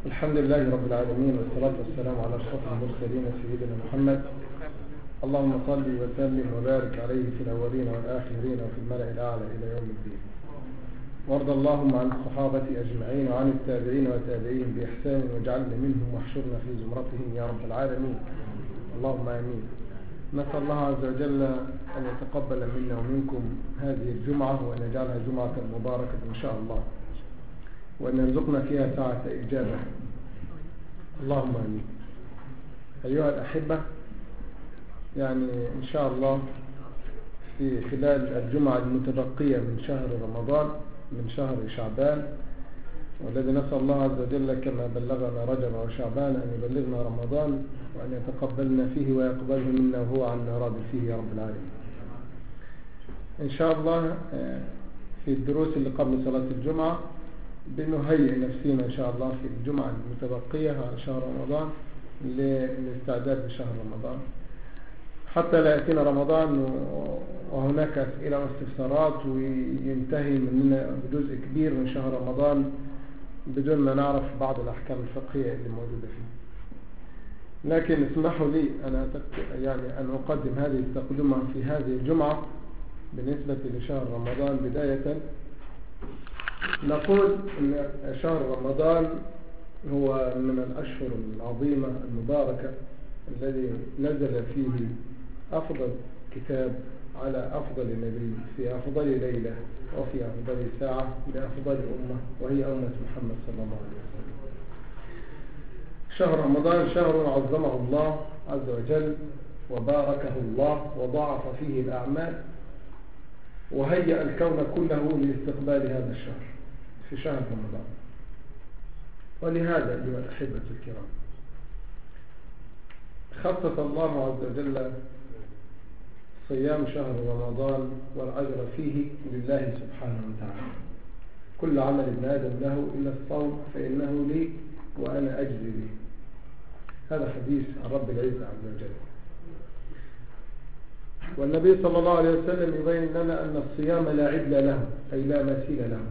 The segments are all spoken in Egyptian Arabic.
الحمد لله رب العالمين والصلاة والسلام على أشرف المرسلين سيدنا محمد اللهم صل وسلم وبارك عليه في الأولين والآخرين وفي الملأ الأعلى إلى يوم الدين وارض اللهم عن الصحابة أجمعين وعن التابعين وتابعيهم بإحسان واجعلنا منهم واحشرنا في زمرتهم يا رب العالمين اللهم آمين نسأل الله عز وجل أن يتقبل منا ومنكم هذه الجمعة وأن يجعلها جمعة مباركة إن شاء الله وأن يرزقنا فيها ساعة إجابة اللهم آمين أيها الأحبة يعني إن شاء الله في خلال الجمعة المتبقية من شهر رمضان من شهر شعبان والذي نسأل الله عز وجل كما بلغنا رجب وشعبان أن يبلغنا رمضان وأن يتقبلنا فيه ويقبله منا وهو عنا راضي فيه يا رب العالمين إن شاء الله في الدروس اللي قبل صلاة الجمعة بنهيئ نفسنا إن شاء الله في الجمعة المتبقية على شهر رمضان للاستعداد لشهر رمضان حتى لا يأتينا رمضان وهناك أسئلة واستفسارات وينتهي مننا بجزء كبير من شهر رمضان بدون ما نعرف بعض الأحكام الفقهية اللي موجودة فيه لكن اسمحوا لي أنا يعني أن أقدم هذه التقدمة في هذه الجمعة بالنسبة لشهر رمضان بداية نقول أن شهر رمضان هو من الأشهر العظيمة المباركة الذي نزل فيه أفضل كتاب على أفضل نبي في أفضل ليلة وفي أفضل ساعة لأفضل أمة وهي أمة محمد صلى الله عليه وسلم شهر رمضان شهر عظمه الله عز وجل وباركه الله وضاعف فيه الأعمال وهيأ الكون كله لاستقبال هذا الشهر في شهر رمضان ولهذا أيها الأحبة الكرام خصص الله عز وجل صيام شهر رمضان والأجر فيه لله سبحانه وتعالى كل عمل ابن آدم له إلا الصوم فإنه لي وأنا أجزي به هذا حديث عن رب العزة عز وجل والنبي صلى الله عليه وسلم يبين لنا أن الصيام لا عدل له أي لا مثيل له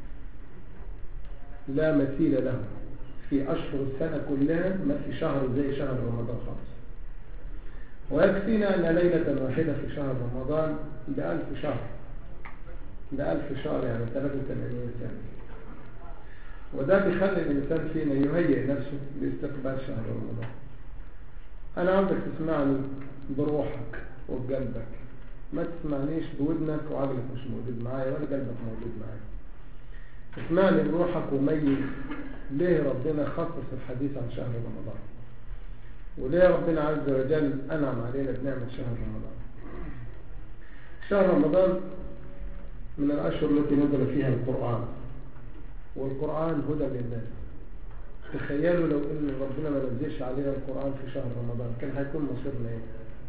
لا مثيل له في أشهر السنة كلها ما في شهر زي شهر رمضان خالص ويكفينا أن ليلة واحدة في شهر رمضان بألف شهر بألف شهر يعني 83 سنة وده بيخلي الإنسان فينا يهيئ نفسه لاستقبال شهر رمضان أنا عاوزك تسمعني بروحك وبقلبك ما تسمعنيش بودنك وعقلك مش موجود معايا ولا قلبك موجود معايا اسمعني بروحك وميز ليه ربنا خصص الحديث عن شهر رمضان وليه ربنا عز وجل أنعم علينا بنعمة شهر رمضان شهر رمضان من الأشهر التي نزل فيها القرآن والقرآن هدى للناس تخيلوا لو ان ربنا ما نزلش علينا القرآن في شهر رمضان كان هيكون مصيرنا ايه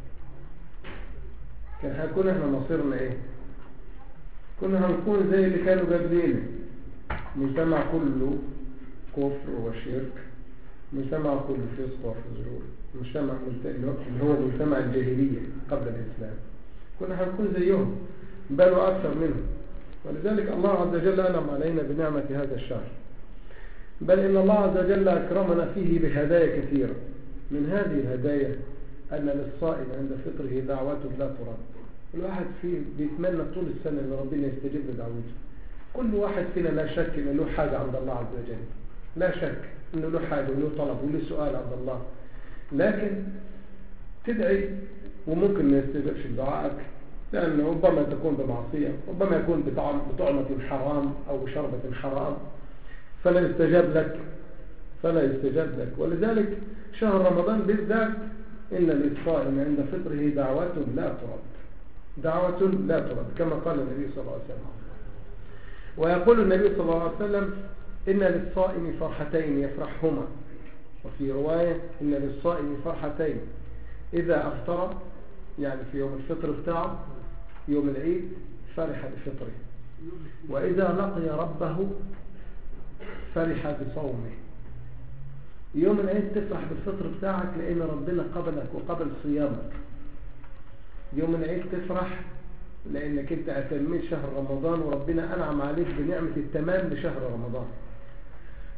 كان هيكون احنا مصيرنا ايه كنا هنكون زي اللي كانوا قبلينا مجتمع كله كفر وشرك مجتمع كله فسق وفجور مجتمع اللي هو مجتمع الجاهلية قبل الإسلام كنا هنكون زيهم بل وأكثر منهم ولذلك الله عز وجل أنعم علينا بنعمة هذا الشهر بل إن الله عز وجل أكرمنا فيه بهدايا كثيرة من هذه الهدايا أن للصائم عند فطره دعوات لا ترد الواحد فيه بيتمنى طول السنة أن ربنا يستجيب لدعوته كل واحد فينا لا شك أن له حاجة عند الله عز وجل لا شك أنه له حاجة وله طلب وله سؤال عند الله لكن تدعي وممكن ما يستجبش لدعائك لأنه ربما تكون بمعصية ربما يكون بطعمة حرام أو بشربة حرام فلا يستجاب لك فلا يستجاب لك ولذلك شهر رمضان بالذات إن للصائم عند فطره دعوة لا ترد دعوة لا ترد كما قال النبي صلى الله عليه وسلم ويقول النبي صلى الله عليه وسلم إن للصائم فرحتين يفرحهما وفي رواية إن للصائم فرحتين إذا أفطر يعني في يوم الفطر بتاعه يوم العيد فرح بفطره وإذا لقي ربه فرح بصومه يوم العيد تفرح بالفطر بتاعك لأن ربنا قبلك وقبل صيامك يوم العيد تفرح لأنك أنت أتميت شهر رمضان وربنا أنعم عليك بنعمة التمام لشهر رمضان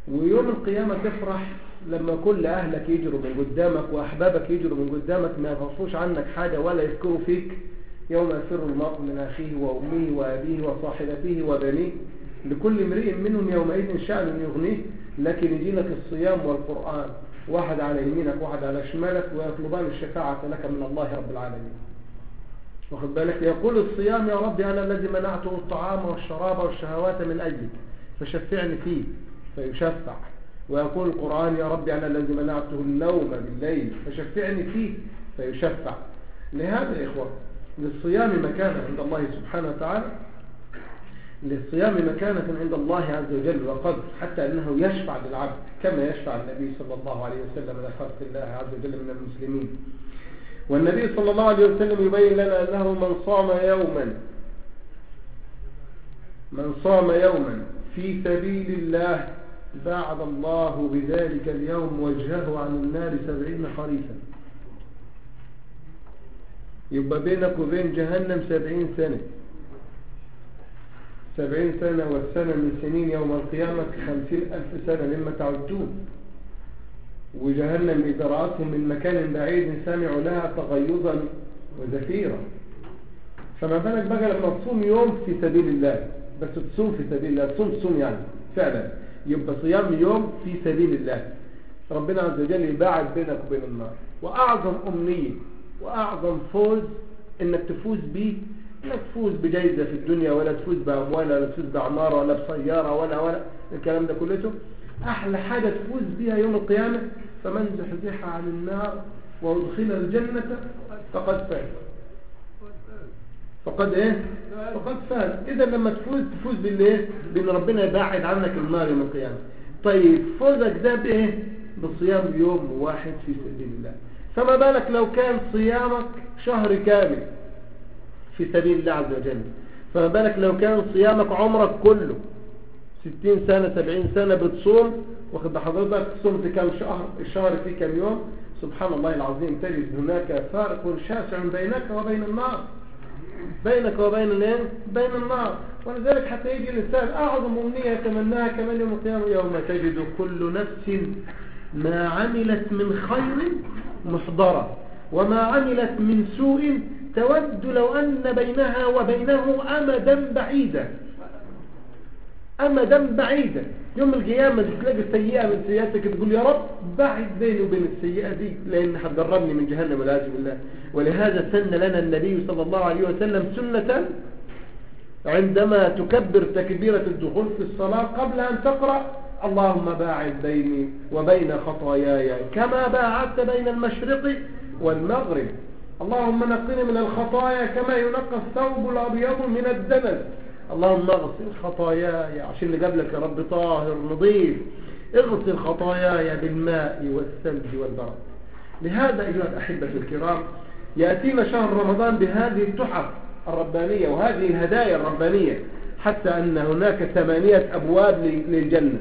ويوم القيامة تفرح لما كل أهلك يجروا من قدامك وأحبابك يجروا من قدامك ما يغفوش عنك حاجة ولا يذكروا فيك يوم يفر المرء من أخيه وأمه وأبيه وصاحبته وبنيه لكل امرئ منهم يومئذ شأن يغنيه لكن يجي لك الصيام والقرآن واحد على يمينك واحد على شمالك ويطلبان الشفاعة لك من الله رب العالمين واخد بالك يقول الصيام يا ربي أنا الذي منعته الطعام والشراب والشهوات من أجلك فشفعني فيه فيشفع ويقول القرآن يا ربي أنا الذي منعته النوم بالليل فشفعني فيه فيشفع لهذا يا إخوة للصيام مكانة عند الله سبحانه وتعالى للصيام مكانة عند الله عز وجل وقدر حتى أنه يشفع للعبد كما يشفع النبي صلى الله عليه وسلم لخلق الله عز وجل من المسلمين والنبي صلى الله عليه وسلم يبين لنا أنه من صام يوما من صام يوما في سبيل الله باعد الله بذلك اليوم وجهه عن النار سبعين خريفا يبقى بينك وبين جهنم سبعين سنة سبعين سنة والسنة من سنين يوم القيامة خمسين ألف سنة لما تعدون وجهنم إذا رأتهم من مكان بعيد سمعوا لها تغيظا وزفيرا فما بالك بقى لما تصوم يوم في سبيل الله بس تصوم في سبيل الله تصوم تصوم يعني فعلا يبقى صيام يوم في سبيل الله ربنا عز وجل يباعد بينك وبين النار وأعظم أمنية وأعظم فوز إنك تفوز به لا تفوز بجائزة في الدنيا ولا تفوز بأموال ولا تفوز بعمارة ولا بسيارة ولا ولا الكلام ده كله أحلى حاجة تفوز بها يوم القيامة فمن زحزح عن النار وادخل الجنة فقد فاز فقد ايه فقد فاز اذا لما تفوز تفوز بالايه بان ربنا يبعد عنك النار يوم القيامه طيب فوزك ده بايه بصيام يوم واحد في سبيل الله فما بالك لو كان صيامك شهر كامل في سبيل الله عز وجل فما بالك لو كان صيامك عمرك كله ستين سنة سبعين سنة بتصوم واخد بحضرتك صمت كم شهر الشهر فيه كم يوم سبحان الله العظيم تجد هناك فارق شاسع بينك وبين النار بينك وبين الايه بين النار ولذلك حتى يجي الإنسان أعظم أمنية يتمناها كمان يوم القيامة يوم تجد كل نفس ما عملت من خير محضرة وما عملت من سوء تود لو أن بينها وبينه أمدا بعيدا أمدا بعيدا يوم القيامة تلاقي السيئة من سيئاتك تقول يا رب بعد بيني وبين السيئة دي لأن هتقربني من جهنم والعياذ بالله ولهذا سن لنا النبي صلى الله عليه وسلم سنة عندما تكبر تكبيرة الدخول في الصلاة قبل أن تقرأ اللهم باعد بيني وبين خطاياي كما باعدت بين المشرق والمغرب اللهم نقني من الخطايا كما ينقى الثوب الأبيض من الدنس اللهم اغسل خطاياي عشان اللي قبلك يا رب طاهر نظيف اغسل خطاياي بالماء والثلج والبرد لهذا أيها الأحبة الكرام يأتينا شهر رمضان بهذه التحف الربانية وهذه الهدايا الربانية حتى أن هناك ثمانية أبواب للجنة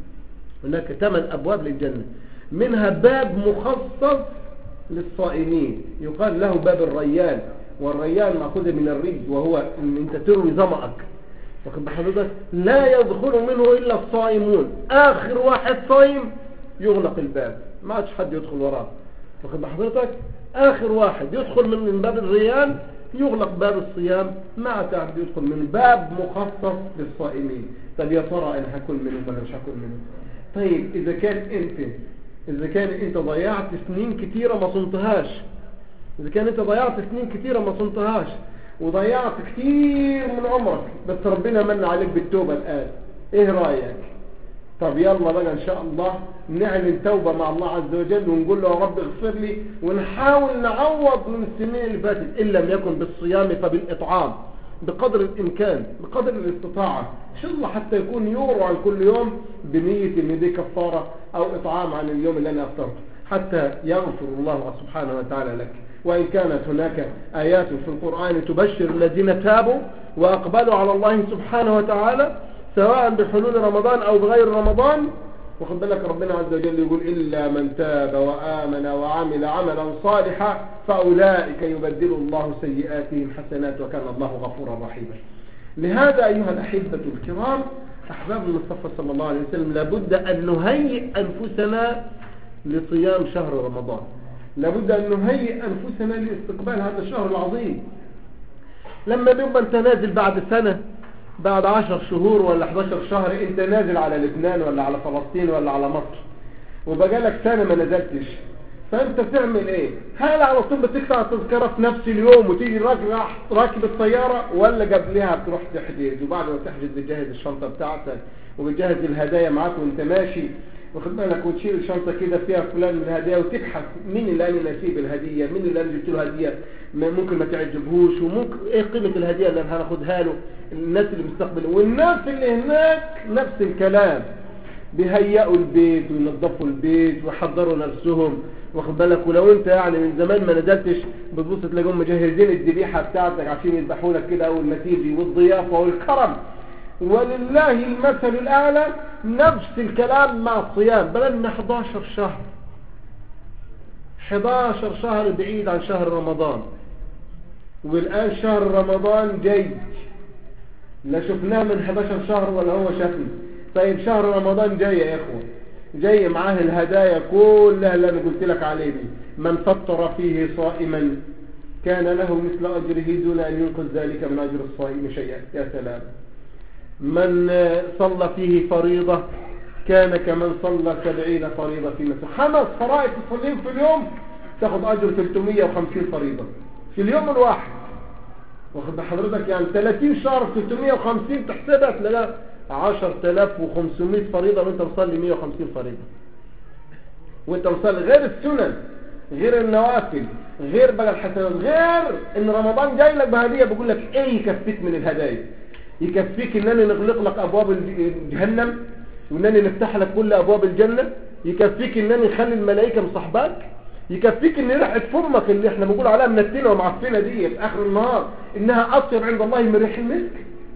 هناك ثمان أبواب للجنة منها باب مخصص للصائمين يقال له باب الريان والريان مأخوذ من الرج وهو ان انت تروي ظمأك واخد بحضرتك لا يدخل منه الا الصائمون اخر واحد صايم يغلق الباب ما عادش حد يدخل وراه واخد بحضرتك اخر واحد يدخل من باب الريان يغلق باب الصيام ما عاد حد يدخل من باب مخصص للصائمين طب يا ترى انا هاكل منه ولا مش هاكل منه طيب اذا كان انت اذا كان انت ضيعت سنين كتيرة ما صمتهاش إذا كان أنت ضيعت سنين كثيرة ما صنتهاش وضيعت كثير من عمرك بس ربنا من عليك بالتوبة الآن إيه رأيك طب يلا بقى إن شاء الله نعلن توبة مع الله عز وجل ونقول له يا رب اغفر لي ونحاول نعوض من السنين اللي فاتت إن لم يكن بالصيام فبالإطعام بقدر الإمكان بقدر الاستطاعة إن شاء الله حتى يكون يورو عن كل يوم بنية إن دي كفارة أو إطعام عن اليوم اللي أنا أفطرته حتى يغفر الله سبحانه وتعالى لك وإن كانت هناك آيات في القرآن تبشر الذين تابوا وأقبلوا على الله سبحانه وتعالى سواء بحلول رمضان أو بغير رمضان وخد بالك ربنا عز وجل يقول إلا من تاب وآمن وعمل عملا صالحا فأولئك يبدل الله سيئاتهم حسنات وكان الله غفورا رحيما لهذا أيها الأحبة الكرام أحباب المصطفى صلى الله عليه وسلم لابد أن نهيئ أنفسنا لصيام شهر رمضان لابد أن نهيئ أنفسنا لاستقبال هذا الشهر العظيم لما بيبقى أنت نازل بعد سنة بعد عشر شهور ولا 11 شهر أنت نازل على لبنان ولا على فلسطين ولا على مصر وبقالك سنة ما نزلتش فانت تعمل ايه هل على طول بتقطع تذكرة في نفس اليوم وتيجي راكب راكب الطيارة ولا قبلها بتروح تحجز وبعد ما تحجز بتجهز الشنطة بتاعتك وبتجهز الهدايا معاك وانت ماشي واخد بالك وتشيل الشنطة كده فيها فلان من الهدايا وتبحث مين اللي انا نسيب الهدية مين اللي انا جبت له هدية ممكن ما تعجبهوش وممكن ايه قيمة الهدية اللي انا هاخدها له الناس اللي مستقبل والناس اللي هناك نفس الكلام بيهيئوا البيت وينظفوا البيت ويحضروا نفسهم واخد بالك ولو انت يعني من زمان ما نزلتش بتبص تلاقيهم مجهزين الذبيحه بتاعتك عشان يذبحوا لك كده اول ما تيجي والضيافه والكرم ولله المثل الاعلى نفس الكلام مع الصيام بلنا 11 شهر 11 شهر بعيد عن شهر رمضان والان شهر رمضان جاي لا شفناه من 11 شهر ولا هو شافنا طيب شهر رمضان جاي يا اخوه جاي معاه الهدايا كلها اللي انا قلت لك عليه دي من فطر فيه صائما كان له مثل اجره دون ان ينقذ ذلك من اجر الصائم شيئا يا سلام من صلى فيه فريضة كان كمن صلى سبعين فريضة في مسجد خمس فرائض تصليهم في اليوم تاخد اجر 350 فريضة في اليوم الواحد واخد بحضرتك يعني 30 شهر 350 تحسبها تلاقيها 10500 فريضة وانت مصلي 150 فريضة وانت مصلي غير السنن غير النوافل غير بقى الحسنات غير ان رمضان جاي لك بهدية بقول لك ايه يكفيك من الهدايا يكفيك انني نغلق لك ابواب جهنم وانني نفتح لك كل ابواب الجنة يكفيك انني نخلي الملائكة مصاحباك يكفيك ان ريحة فمك اللي احنا بنقول عليها منتنة ومعفنة دي في اخر النهار انها اطيب عند الله من ريح المسك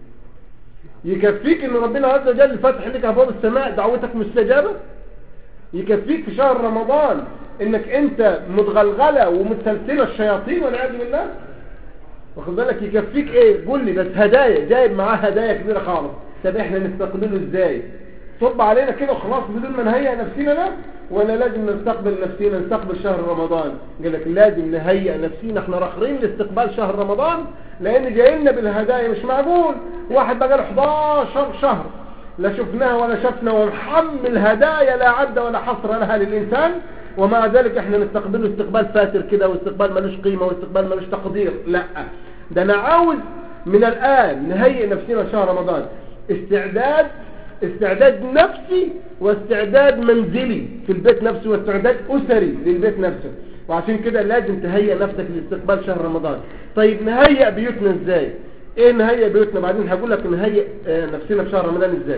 يكفيك ان ربنا عز وجل فتح لك ابواب السماء دعوتك مستجابة يكفيك في شهر رمضان انك انت متغلغلة ومتسلسلة الشياطين والعياذ بالله واخد بالك يكفيك ايه قول لي بس هدايا جايب معاه هدايا كبيرة خالص طب احنا نستقبله ازاي صب علينا كده وخلاص بدون ما نهيئ نفسنا ده ولا لازم نستقبل نفسنا نستقبل شهر رمضان قال لك لازم نهيئ نفسنا احنا راخرين لاستقبال شهر رمضان لان جايلنا بالهدايا مش معقول واحد بقى له 11 شهر لا شفناها ولا شفنا ومحمل هدايا لا عد ولا حصر لها للإنسان ومع ذلك احنا نستقبله استقبال فاتر كده واستقبال ملوش قيمة واستقبال ملوش تقدير لا ده انا عاوز من الآن نهيئ نفسنا شهر رمضان استعداد استعداد نفسي واستعداد منزلي في البيت نفسه واستعداد أسري للبيت نفسه وعشان كده لازم تهيئ نفسك لاستقبال شهر رمضان طيب نهيئ بيوتنا ازاي ايه نهيئ بيوتنا بعدين هقول لك نهيئ نفسنا في شهر رمضان ازاي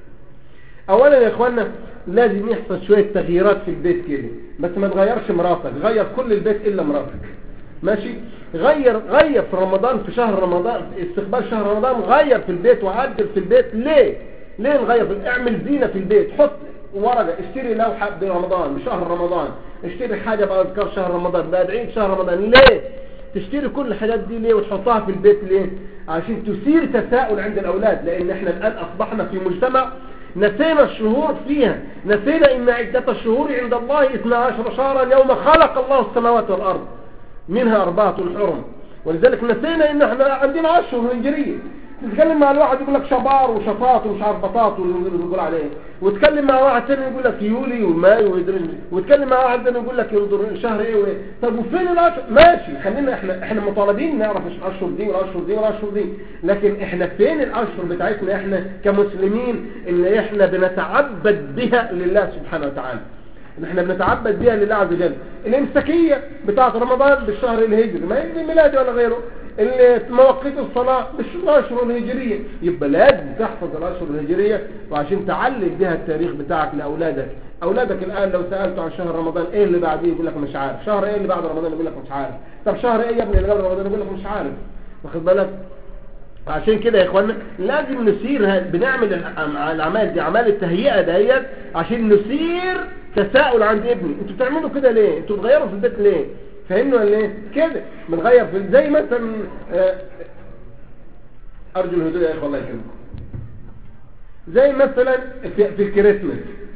اولا يا اخوانا لازم يحصل شوية تغييرات في البيت كده بس ما تغيرش مراتك غير كل البيت الا مراتك ماشي غير غير في رمضان في شهر رمضان استقبال شهر رمضان غير في البيت وعدل في البيت ليه ليه نغير في اعمل زينة في البيت حط ورقة اشتري لوحة برمضان بشهر رمضان اشتري حاجة بأذكار شهر رمضان بأدعين شهر رمضان ليه تشتري كل الحاجات دي ليه وتحطها في البيت ليه عشان تثير تساؤل عند الأولاد لأن احنا الآن أصبحنا في مجتمع نسينا الشهور فيها نسينا إن عدة الشهور عند الله 12 شهرا يوم خلق الله السماوات والأرض منها أربعة الحرم ولذلك نسينا إن احنا عندنا أشهر هجرية تتكلم مع الواحد يقول لك شبار وشطاط ومش عارف بطاط واللي بيقول عليه وتكلم مع واحد ثاني يقول لك يولي وماي ويدرس وتكلم مع واحد ثاني يقول لك ينظر شهر ايه وايه طب وفين الاشهر ماشي خلينا احنا احنا مطالبين نعرف الاشهر دي والاشهر دي والاشهر دي لكن احنا فين الاشهر بتاعتنا احنا كمسلمين اللي احنا بنتعبد بها لله سبحانه وتعالى ان احنا بنتعبد بها لله عز وجل الامساكيه بتاعه رمضان بالشهر الهجري ما يجي ميلادي ولا غيره مواقيت الصلاة بالأشهر الهجرية يبقى لازم تحفظ الأشهر الهجرية وعشان تعلم بها التاريخ بتاعك لأولادك أولادك الآن لو سألته عن شهر رمضان إيه اللي بعديه يقول لك مش عارف شهر إيه اللي بعد رمضان يقول لك مش عارف طب شهر إيه يا ابني اللي قبل رمضان يقول لك مش عارف واخد بالك عشان كده يا اخوانا لازم نسير بنعمل الاعمال دي اعمال التهيئه ديت عشان نسير تساؤل عند ابني انتوا بتعملوا كده ليه انتوا بتغيروا في البيت ليه فاهمني ولا ايه كده بنغير في زي مثلا ارجو الهدوء يا اخوه الله يكرمكم زي مثلا في, في الكريسماس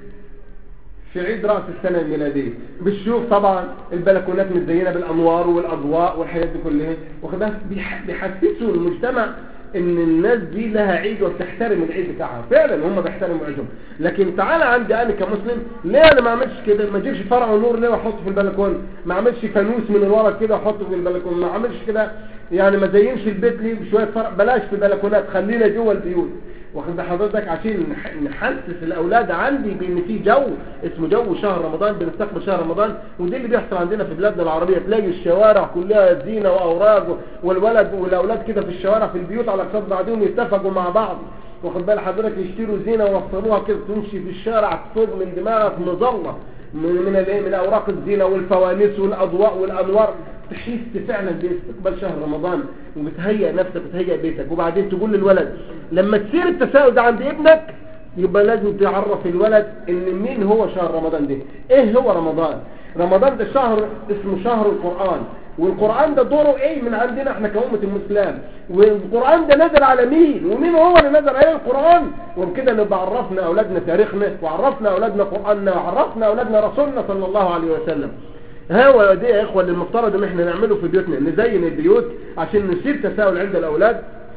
في عيد رأس السنة الميلادية بتشوف طبعا البلكونات متزينة بالأنوار والأضواء والحاجات دي كلها واخدها بيحسسوا المجتمع ان الناس دي لها عيد وبتحترم العيد بتاعها فعلا هم بيحترموا عيدهم لكن تعالى عندي انا كمسلم ليه انا ما اعملش كده ما اجيبش فرع ونور ليه واحطه في البلكونه ما اعملش فانوس من الورا كده واحطه في البلكونه ما اعملش كده يعني ما زينش البيت ليه بشويه فرع بلاش في البلكونات خلينا جوه البيوت واخد حضرتك عشان نحسس الاولاد عندي بان في جو اسمه جو شهر رمضان بنستقبل شهر رمضان ودي اللي بيحصل عندنا في بلادنا العربيه تلاقي الشوارع كلها زينه واوراق والولد والاولاد كده في الشوارع في البيوت على قصاد بعضهم يتفقوا مع بعض واخد بال حضرتك يشتروا زينه ويوصلوها كده تمشي في الشارع تفوق من دماغك مظله من من الايه من اوراق الزينه والفوانيس والاضواء والانوار تحس فعلا باستقبال شهر رمضان وبتهيئ نفسك وتهيئ بيتك وبعدين تقول للولد لما تصير التساؤل ده عند ابنك يبقى لازم تعرف الولد ان مين هو شهر رمضان ده ايه هو رمضان رمضان ده شهر اسمه شهر القرآن والقرآن ده دوره ايه من عندنا احنا كأمة المسلم والقرآن ده نزل على مين ومين هو اللي نزل عليه القرآن وبكده نبقى عرفنا اولادنا تاريخنا وعرفنا اولادنا قرآننا وعرفنا اولادنا رسولنا صلى الله عليه وسلم هو دي يا اخوة اللي المفترض ان احنا نعمله في بيوتنا نزين البيوت عشان نسيب تساؤل عند الاولاد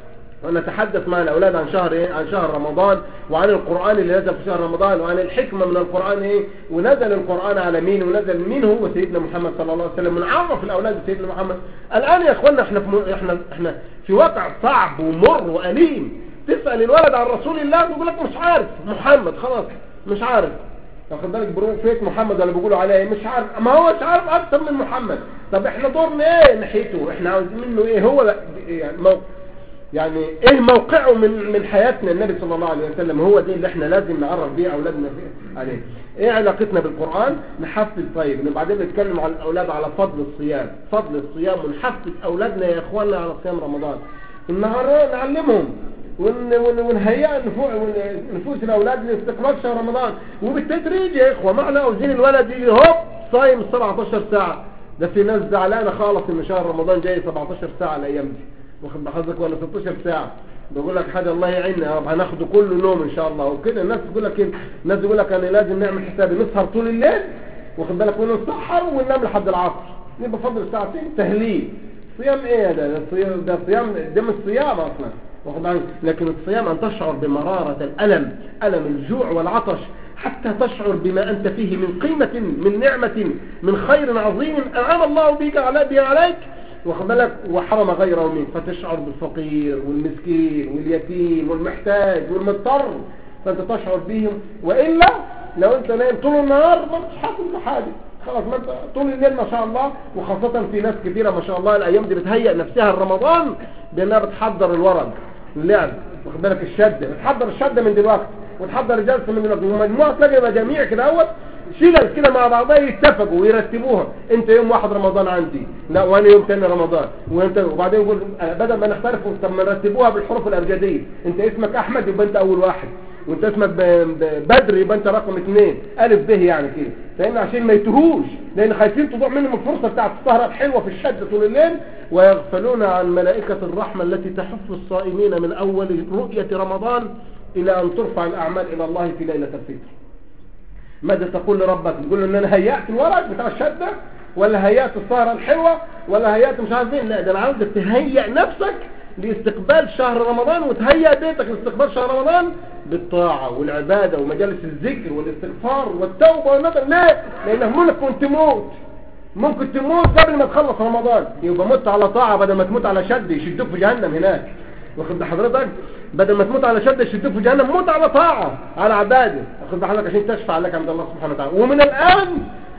ونتحدث مع الأولاد عن شهر إيه؟ عن شهر رمضان وعن القرآن اللي نزل في شهر رمضان وعن الحكمة من القرآن إيه ونزل القرآن على مين ونزل مين هو سيدنا محمد صلى الله عليه وسلم ونعرف الأولاد بسيدنا محمد الآن يا إخوانا إحنا في, إحنا إحنا في واقع صعب ومر وأليم تسأل الولد عن رسول الله يقول لك مش عارف محمد خلاص مش عارف واخد بالك بيقولوا فيك محمد ولا بيقولوا عليه مش عارف ما هو مش عارف اكتر من محمد طب احنا دورنا ايه ناحيته احنا عاوزين منه ايه هو يعني موقف يعني ايه موقعه من من حياتنا النبي صلى الله عليه وسلم هو دي اللي احنا لازم نعرف بيه اولادنا فيه عليه ايه علاقتنا بالقرآن نحفز طيب وبعدين نتكلم على الاولاد على فضل الصيام فضل الصيام ونحفز اولادنا يا اخواننا على صيام رمضان النهارده نعلمهم ونهيئ نفوس الاولاد لاستقبال شهر رمضان وبالتدريج يا اخوه معنى عاوزين الولد يجي هوب صايم 17 ساعه ده في ناس زعلانه خالص ان شهر رمضان جاي 17 ساعه الايام دي واخد بحضرتك ولا 16 ساعة بقول لك حاجة الله يعيننا يا رب هناخده كله نوم ان شاء الله وكده الناس تقول لك ايه الناس تقول لك انا لازم نعمل حسابي نسهر طول الليل واخد بالك ونسحر وننام لحد العصر يبقى فضل ساعتين تهليل صيام ايه ده ده صيام ده صيام ده مش صيام اصلا واخد بالك لكن الصيام ان تشعر بمرارة الالم الم الجوع والعطش حتى تشعر بما أنت فيه من قيمة من نعمة من خير عظيم أنعم الله بك على عليك واخد بالك وحرم غيره منك فتشعر بالفقير والمسكين واليتيم والمحتاج والمضطر فانت تشعر بهم والا لو انت نايم طول النهار ما مش حاسس بحاجه خلاص ما انت طول الليل ما شاء الله وخاصة في ناس كثيرة ما شاء الله الايام دي بتهيئ نفسها لرمضان بانها بتحضر الورق اللعب واخد بالك الشدة بتحضر الشدة من دلوقتي وتحضر الجلسة من دلوقتي ومجموعة تلاقي مجاميع كده اول شلل كده مع بعضها يتفقوا ويرتبوها انت يوم واحد رمضان عندي لا وانا يوم تاني رمضان وانت وبعدين يقول بدل ما نختلف طب ما نرتبوها بالحروف الابجديه انت اسمك احمد يبقى انت اول واحد وانت اسمك بدر يبقى انت رقم اثنين الف به يعني كده لان عشان ما يتهوش لان خايفين تضيع منهم الفرصه بتاعت السهره الحلوه في الشد طول الليل ويغفلون عن ملائكه الرحمه التي تحف الصائمين من اول رؤيه رمضان الى ان ترفع الاعمال الى الله في ليله الفطر ماذا تقول لربك تقول له ان انا هيأت الورق بتاع الشدة ولا هيأت السهرة الحلوة ولا هيأت مش عارف ايه لا ده انا عاوزك تهيئ نفسك لاستقبال شهر رمضان وتهيئ بيتك لاستقبال شهر رمضان بالطاعة والعبادة ومجالس الذكر والاستغفار والتوبة والندم ليه؟ لانه ممكن تموت ممكن تموت قبل ما تخلص رمضان يبقى مت على طاعة بدل ما تموت على شد يشدوك في جهنم هناك واخد حضرتك بدل ما تموت على شد يشدوك في جهنم موت على طاعة على عبادة واخد حضرتك عشان تشفع لك عند الله سبحانه وتعالى ومن الآن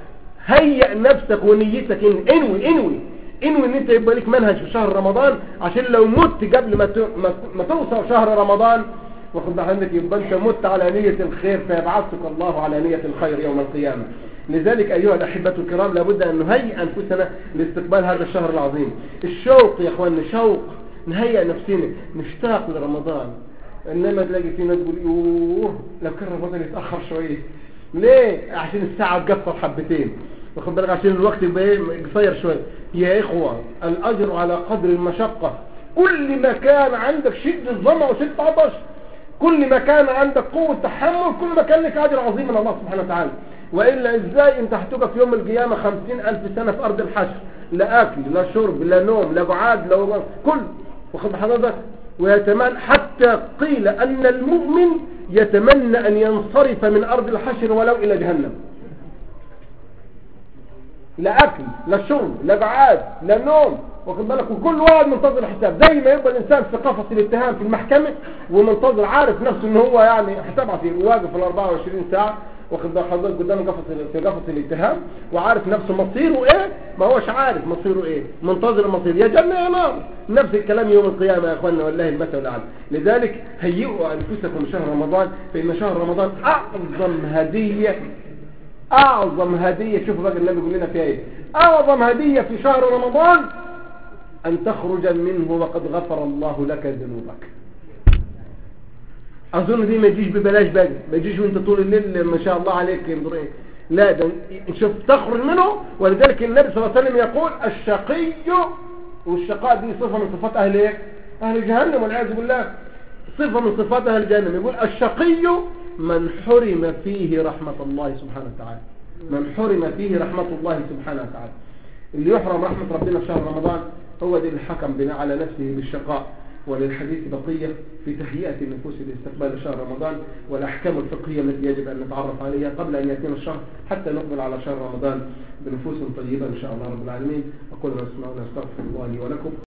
هيئ نفسك ونيتك إن انوي انوي انوي ان انت يبقى لك منهج في شهر رمضان عشان لو مت قبل ما ما توصل شهر رمضان واخد بالك يبقى انت مت على نية الخير فيبعثك الله على نية الخير يوم القيامة لذلك أيها الأحبة الكرام لابد أن نهيئ أنفسنا لاستقبال هذا الشهر العظيم الشوق يا أخواننا شوق نهيئ نفسنا نشتاق لرمضان انما تلاقي في ناس تقول يوه لو كان رمضان يتاخر شويه ليه عشان الساعه تقصر حبتين واخد بالك عشان الوقت يبقى قصير شويه يا اخوه الاجر على قدر المشقه كل ما كان عندك شده ظما وشده عطش كل ما كان عندك قوة تحمل كل ما كان لك أجر عظيم من الله سبحانه وتعالى وإلا إزاي أنت هتقف يوم القيامة خمسين ألف سنة في أرض الحشر لا أكل لا شرب لا نوم لا قعاد لا كل واخد حضرتك ويتمنى حتى قيل أن المؤمن يتمنى أن ينصرف من أرض الحشر ولو إلى جهنم لا أكل لا شرب لا قعاد لا نوم واخد بالك وكل واحد منتظر الحساب زي ما يبقى الإنسان في قفص الاتهام في المحكمة ومنتظر عارف نفسه ان هو يعني حساب عسير واقف ال 24 ساعة واخد بال حضرتك قدام قفص في قفص الاتهام وعارف نفسه مصيره ايه ما هوش عارف مصيره ايه منتظر المصير يا جنة يا نار نفس الكلام يوم القيامة يا اخواننا والله المثل الاعلى لذلك هيئوا انفسكم شهر رمضان فان شهر رمضان اعظم هدية اعظم هدية شوفوا بقى النبي بيقول لنا فيها ايه اعظم هدية في شهر رمضان ان تخرج منه وقد غفر الله لك ذنوبك اظن دي ما يجيش ببلاش بقى ما يجيش وانت طول الليل ما شاء الله عليك ينظر ايه لا ده شوف تخرج منه ولذلك النبي صلى الله عليه وسلم يقول الشقي والشقاء دي صفة من صفات اهل ايه اهل جهنم والعياذ بالله صفة من صفات اهل جهنم يقول الشقي من حرم فيه رحمة الله سبحانه وتعالى من حرم فيه رحمة الله سبحانه وتعالى اللي يحرم رحمة ربنا في شهر رمضان هو ده اللي حكم بناء على نفسه بالشقاء وللحديث بقية في تهيئة النفوس لاستقبال شهر رمضان والأحكام الفقهية التي يجب أن نتعرف عليها قبل أن يأتينا الشهر حتى نقبل على شهر رمضان بنفوس طيبة إن شاء الله رب العالمين أقول ما اسمعون أستغفر الله لي ولكم